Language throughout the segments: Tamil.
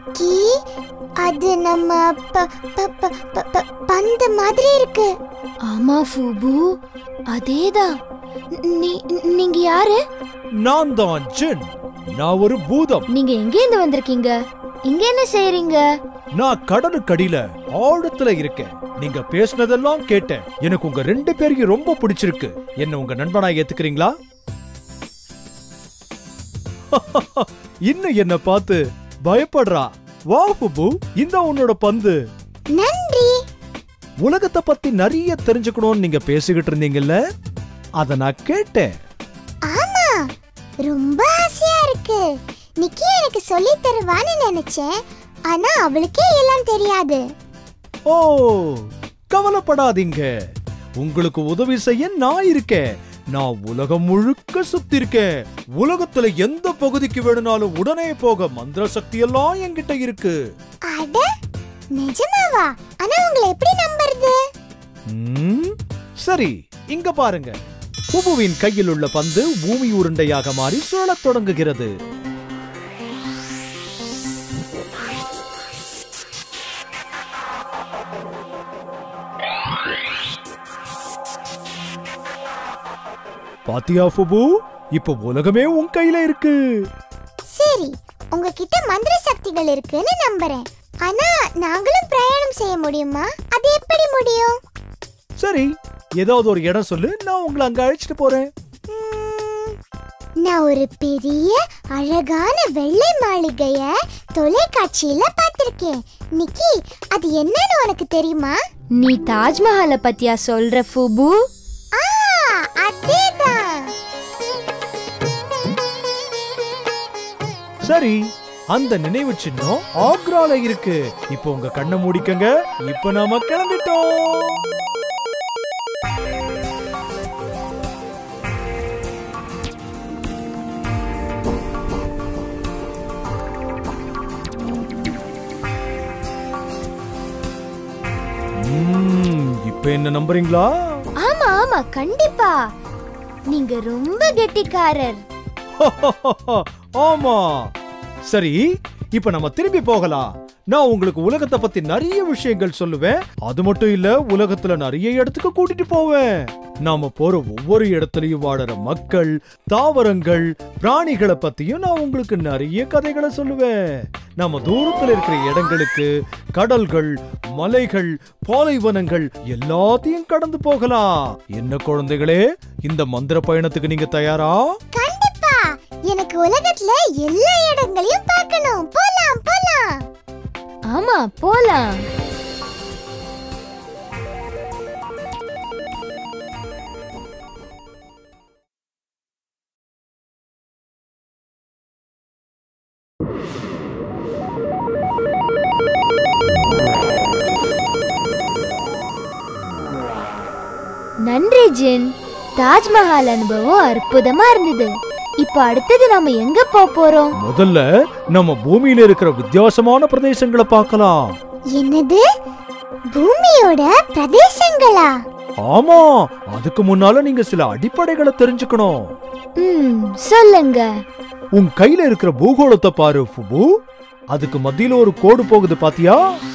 நிக்கி அது நம்ம ப- ப- ப- ப- ப- பந்து மாதிரி இருக்கு ஆமா ஃபூபு அதேதான் நீ நீங்க யாரு நான் தான் ஜின் நான் ஒரு பூதம் நீங்க எங்க இருந்து வந்திருக்கீங்க இங்க என்ன செய்றீங்க நான் கடலுக்கடியில ஆழத்துல இருக்கேன் நீங்க பேசுனதெல்லாம் கேட்டேன் எனக்கு உங்க ரெண்டு பேரையும் ரொம்ப பிடிச்சிருக்கு என்ன உங்க நண்பனா ஏத்துக்கிறீங்களா இன்னும் என்ன பார்த்து பயப்படுறா வா புபு இந்த உன்னோட பந்து நன்றி உலகத்தை பத்தி நிறைய தெரிஞ்சுக்கணும்னு நீங்க பேசிக்கிட்டு இருந்தீங்கல்ல அத நான் கேட்டேன் ஆமா ரொம்ப ஆசையா இருக்கு நிக்கி எனக்கு சொல்லி தருவான்னு நினைச்சேன் ஆனா அவளுக்கே எல்லாம் தெரியாது ஓ கவலைப்படாதீங்க உங்களுக்கு உதவி செய்ய நான் இருக்கேன் நான் உலகம் முழுக்க சுத்தி இருக்கேன் உலகத்துல எந்த பகுதிக்கு வேணும்னாலும் உடனே போக மந்திர சக்தி எல்லாம் என்கிட்ட இருக்கு அட நிஜமாவா ஆனா உங்களை எப்படி நம்புறது ம், சரி இங்க பாருங்க புபுவின் கையில் உள்ள பந்து பூமி உருண்டையாக மாறி சுழலத் தொடங்குகிறது பாத்தியா புபு இப்ப உலகமே உன் கையில இருக்கு சரி உங்ககிட்ட மந்திர சக்திகள் இருக்குன்னு நம்புறேன் ஆனா நாங்களும் பிரயாணம் செய்ய முடியுமா அது எப்படி முடியும் சரி ஏதாவது ஒரு இடம் சொல்லு நான் உங்களை அங்க அழைச்சிட்டு போறேன் ம், நான் ஒரு பெரிய அழகான வெள்ளை மாளிகைய தொலைக்காட்சியில பார்த்திருக்கேன் நிக்கி அது என்னன்னு உனக்கு தெரியுமா நீ தாஜ்மஹாலை பத்தியா சொல்ற ஃபுபு ஆ அதேதான் சரி அந்த நினைவு சின்னம் ஆக்ரால இருக்கு இப்போ உங்க கண்ணை மூடிக்கங்க இப்போ நாம கிளம்பிட்டோம் ம், இப்ப என்ன நம்புறீங்களா ஆமா ஆமா கண்டிப்பா நீங்க ரொம்ப கெட்டிக்காரர் ஆமா சரி இப்ப நம்ம திரும்பி போகலாம் நான் உங்களுக்கு உலகத்தை பத்தி நிறைய விஷயங்கள் சொல்லுவேன் அது மட்டும் இல்ல உலகத்துல நிறைய இடத்துக்கு கூட்டிட்டு போவேன் நாம போற ஒவ்வொரு இடத்துலயும் வாழற மக்கள் தாவரங்கள் பிராணிகளை பத்தியும் நான் உங்களுக்கு நிறைய கதைகளை சொல்லுவேன் நாம தூரத்துல இருக்கிற இடங்களுக்கு கடல்கள் மலைகள் பாலைவனங்கள் எல்லாத்தையும் கடந்து போகலாம் என்ன குழந்தைகளே இந்த மந்திர பயணத்துக்கு நீங்க தயாரா கண்டிப்பா எனக்கு உலகத்துல எல்லா இடங்களையும் பார்க்கணும் போலாம் போலாம் ஆமா போலாம் நன்றி ஜின் தாஜ்மஹால் அனுபவம் அற்புதமா இருந்தது இப்போ அடுத்தது நாம எங்க போக போறோம் முதல்ல நம்ம பூமியில இருக்கிற வித்தியாசமான பிரதேசங்களை பார்க்கலாம் என்னது பூமியோட பிரதேசங்களா ஆமா அதுக்கு முன்னால நீங்க சில அடிப்படைகளை தெரிஞ்சுக்கணும் ம் சொல்லுங்க உன் கையில இருக்கிற பூகோளத்தை பாரு ஃபுபு அதுக்கு மத்தியில ஒரு கோடு போகுது பாத்தியா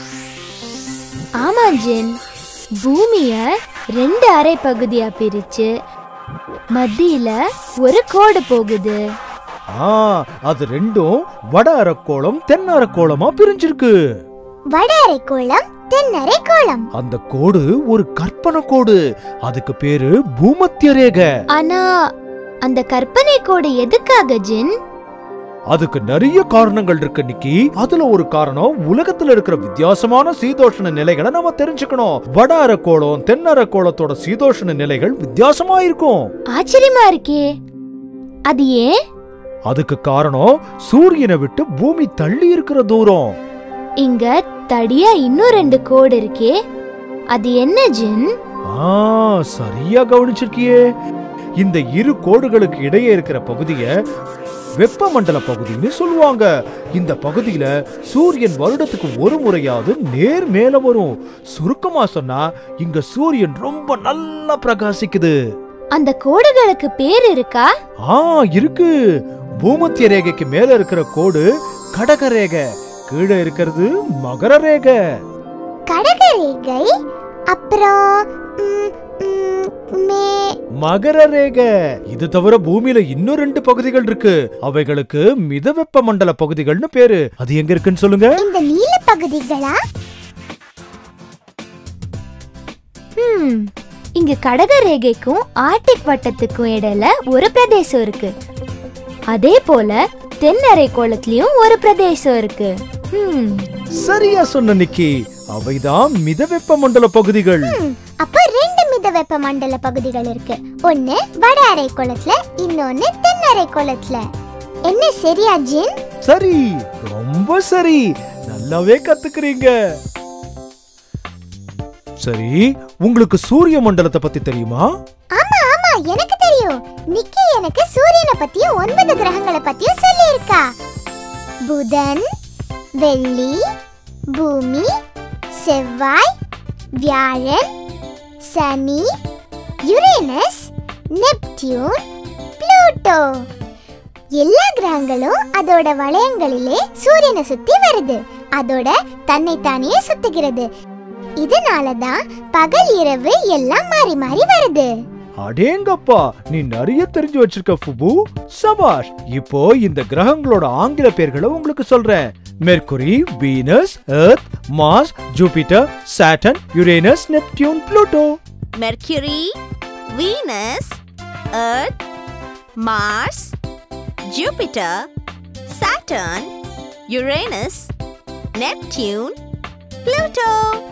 ஆமா ஜின் பூமிய ரெண்டு அரை பகுதியா பிரிச்சு மத்தியில ஒரு கோடு போகுது ஆ அது ரெண்டும் வட அரைக்கோளம் தென் அரைக்கோளமா பிரிஞ்சிருக்கு வட அரைக்கோளம் தென் அரைக்கோளம் அந்த கோடு ஒரு கற்பனை கோடு அதுக்கு பேரு பூமத்திய ரேகை ஆனா அந்த கற்பனை கோடு எதுக்காக ஜின் அதுக்கு நிறைய காரணங்கள் இருக்கு நிக்கி அதுல ஒரு காரணம் உலகத்துல இருக்கிற வித்தியாசமான சீதோஷண நிலைகளை நாம தெரிஞ்சுக்கணும் வட அரைக்கோளம் தென் அரைக்கோளத்தோட சீதோஷண நிலைகள் வித்தியாசமா இருக்கும் ஆச்சரியமா இருக்கே அது ஏன் அதுக்கு காரணம் சூரியனை விட்டு பூமி தள்ளி இருக்கிற தூரம் இங்க தடியா இன்னும் ரெண்டு கோடு இருக்கே அது என்ன ஜின் ஆ சரியா கவனிச்சிருக்கியே இந்த இரு கோடுகளுக்கு இடையே இருக்கிற பகுதிய வெப்பமண்டல பகுதின்னு சொல்லுவாங்க இந்த பகுதியில சூரியன் வருடத்துக்கு ஒரு முறையாவது நேர் மேல வரும் சுருக்கமா சொன்னா இங்க சூரியன் ரொம்ப நல்லா பிரகாசிக்குது அந்த கோடுகளுக்கு பேர் இருக்கா ஆ இருக்கு பூமத்திய ரேகைக்கு மேல இருக்கிற கோடு கடக ரேகை கீழே இருக்கிறது மகர ரேகை கடகரேகை அப்புறம் ம், ம், மே மகர ரேகை இது தவிர பூமியில இன்னும் ரெண்டு பகுதிகள் இருக்கு அவைகளுக்கு மிதவெப்ப மண்டல பகுதிகள்னு பேரு அது எங்க இருக்குன்னு சொல்லுங்க இந்த நீல பகுதிகளா ஹம், இங்க கடக ரேகைக்கும் ஆர்டிக் வட்டத்துக்கும் இடையில ஒரு பிரதேசம் இருக்கு அதே போல தென் அரைக்கோளத்திலயும் ஒரு பிரதேசம் இருக்கு ஹம், சரியா சொன்ன நிக்கி அவைதான் மிதவெப்ப மண்டல பகுதிகள் ம், அப்போ ரெண்டு மித வெப்ப மண்டல பகுதிகள் இருக்கு ஒன்னு வட அரைக்கோளத்துல இன்னொன்னு தென் அரைக்கோளத்துல என்ன சரியா ஜின் சரி ரொம்ப சரி நல்லாவே கத்துக்கிறீங்க சரி உங்களுக்கு சூரிய மண்டலத்தை பத்தி தெரியுமா ஆமா ஆமா எனக்கு தெரியும் நிக்கி எனக்கு சூரியனை பத்தியும் ஒன்பது கிரகங்களை பத்தியும் சொல்லி இருக்கா புதன் வெள்ளி பூமி செவ்வாய் வியாழன் சனி யுரேனஸ் நெப்டியூன் ப்ளூட்டோ எல்லா கிரகங்களும் அதோட வளையங்களிலே சூரியனை சுத்தி வருது அதோட தன்னைத்தானே சுத்துகிறது இதனால தான் பகல் இரவு எல்லாம் மாறி மாறி வருது அடேங்கப்பா நீ நிறைய தெரிஞ்சு வச்சிருக்க ஃபுபு சபாஷ் இப்போ இந்த கிரகங்களோட ஆங்கில பெயர்களை உங்களுக்கு சொல்றேன் Mercury Venus Earth Mars Jupiter Saturn Uranus Neptune Pluto Mercury, Venus, Earth, Mars, Jupiter, Saturn, Uranus, Neptune, Pluto.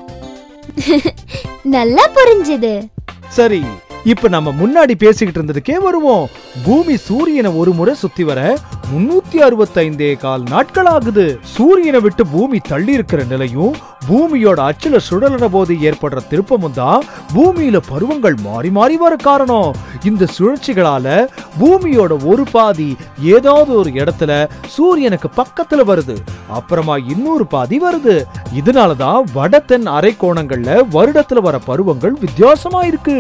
நல்லா புரிஞ்சுது சரி இப்ப நம்ம முன்னாடி பேசிக்கிட்டு இருந்ததுக்கே வருவோம் பூமி சூரியனை ஒரு முறை சுத்தி வர முன்னூத்தி அறுபத்தைந்தே கால் நாட்கள் ஆகுது சூரியனை விட்டு பூமி தள்ளி இருக்கிற நிலையும் பூமியோட அச்சுல சுழலுற போது ஏற்படுற திருப்பமும் தான் பூமியில பருவங்கள் மாறி மாறி வர காரணம் இந்த சுழற்சிகளால பூமியோட ஒரு பாதி ஏதாவது ஒரு இடத்துல சூரியனுக்கு பக்கத்துல வருது அப்புறமா இன்னொரு பாதி வருது இதனாலதான் வட தென் அரைக்கோணங்கள்ல வருடத்துல வர பருவங்கள் வித்தியாசமா இருக்கு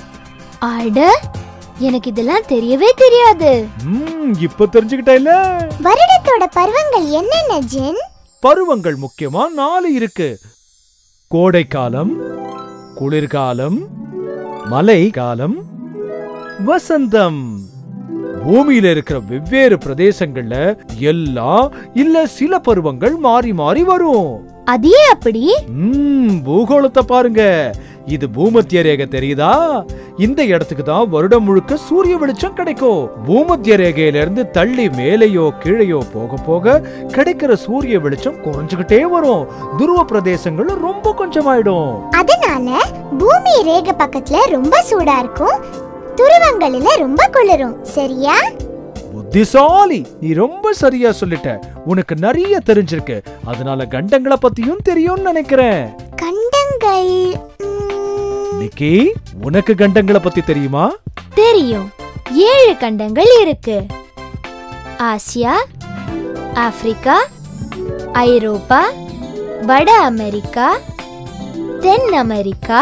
அட எனக்கு இதெல்லாம் தெரியவே தெரியாது ம் இப்ப தெரிஞ்சுக்கிட்டேல வருடத்தோட பருவங்கள் என்னென்ன ஜின் பருவங்கள் முக்கியமா நாலு இருக்கு கோடைக்காலம் குளிர்காலம் மழை காலம் வசந்தம் பூமியில இருக்கிற வெவ்வேறு பிரதேசங்கள்ல எல்லாம் இல்ல சில பருவங்கள் மாறி மாறி வரும் அது ஏன் அப்படி ம் பூகோளத்தை பாருங்க இது பூமத்திய ரேகை தெரியுதா இந்த இடத்துக்கு தான் வருடம் முழுக்க சூரிய வெளிச்சம் கிடைக்கும் பூமத்திய ரேகையில இருந்து தள்ளி மேலேயோ கீழேயோ போக போக கிடைக்கிற சூரிய வெளிச்சம் குறைஞ்சுகிட்டே வரும் துருவ பிரதேசங்கள் ரொம்ப கொஞ்சமாயிடும் அதனால பூமி ரேகை பக்கத்துல ரொம்ப சூடா இருக்கும் துருவங்களில ரொம்ப குளிரும் சரியா புத்திசாலி நீ ரொம்ப சரியா சொல்லிட்ட உனக்கு நிறைய தெரிஞ்சிருக்கு அதனால கண்டங்களை பத்தியும் தெரியும்னு நினைக்கிறேன் கண்டங்கள் ம், நிக்கி உனக்கு கண்டங்களை பத்தி தெரியுமா தெரியும் ஏழு கண்டங்கள் இருக்கு ஆசியா ஆப்பிரிக்கா ஐரோப்பா வட அமெரிக்கா தென் அமெரிக்கா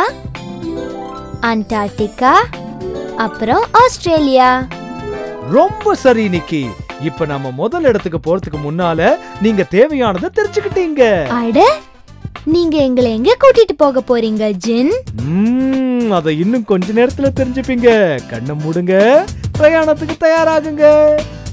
அண்டார்டிகா அப்புறம் ஆஸ்திரேலியா ரொம்ப சரி நிக்கி இப்ப நம்ம முதல் இடத்துக்கு போறதுக்கு முன்னால நீங்க தேவையானதை தெரிஞ்சுக்கிட்டீங்க அட நீங்க எங்களை எங்க கூட்டிட்டு போக போறீங்க ஜின் ம், அதை இன்னும் கொஞ்ச நேரத்துல தெரிஞ்சுப்பீங்க கண்ணை மூடுங்க பிரயாணத்துக்கு தயாராகுங்க